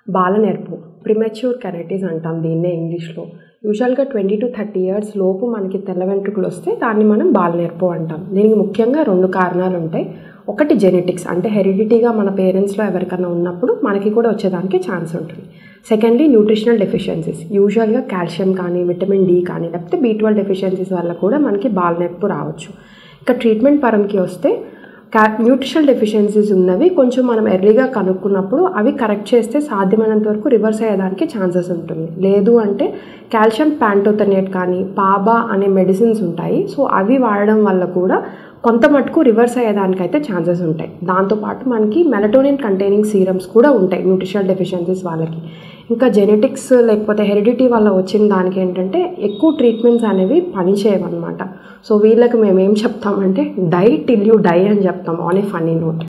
బాలనేర్పు premature కెరైటీస్ అంటాం దీన్నే ఇంగ్లీష్లో యూజువల్గా ట్వంటీ టు థర్టీ ఇయర్స్ లోపు మనకి తెల్ల వెంట్రుకలు వస్తే దాన్ని మనం బాలనేర్పు అంటాం దీనికి ముఖ్యంగా రెండు కారణాలు ఉంటాయి ఒకటి జెనెటిక్స్ అంటే హెరిడిటీగా మన పేరెంట్స్లో ఎవరికైనా ఉన్నప్పుడు మనకి కూడా వచ్చేదానికి ఛాన్స్ ఉంటుంది సెకండ్లీ న్యూట్రిషనల్ డెఫిషియన్సీస్ యూజువల్గా కాల్షియం కానీ విటమిన్ డి కానీ లేకపోతే బీ ట్వెల్వ్ డెఫిషియన్సీస్ వల్ల కూడా మనకి బాలనేర్పు రావచ్చు ఇక ట్రీట్మెంట్ పరంకి వస్తే కా న్యూట్రిషనల్ డెఫిషియన్సీస్ ఉన్నవి కొంచెం మనం ఎర్లీగా కనుక్కున్నప్పుడు అవి కరెక్ట్ చేస్తే సాధ్యమైనంత వరకు రివర్స్ అయ్యేదానికి ఛాన్సెస్ ఉంటుంది లేదు అంటే కాల్షియం ప్యాంటోథనేట్ కానీ పాబా అనే మెడిసిన్స్ ఉంటాయి సో అవి వాడడం వల్ల కూడా కొంత మటుకు రివర్స్ అయ్యేదానికైతే ఛాన్సెస్ ఉంటాయి దాంతోపాటు మనకి మెలటోనిన్ కంటైనింగ్ సీరమ్స్ కూడా ఉంటాయి న్యూట్రిషనల్ డెఫిషియన్సీస్ వాళ్ళకి ఇంకా జెనెటిక్స్ లేకపోతే హెరిడిటీ వల్ల వచ్చిన దానికి ఏంటంటే ఎక్కువ ట్రీట్మెంట్స్ అనేవి పనిచేయవన్నమాట సో వీళ్ళకి మేము ఏం చెప్తామంటే డై టిల్ యూ డై అని చెప్తాం ఆన్ ఏ ఫన్నీ నోట్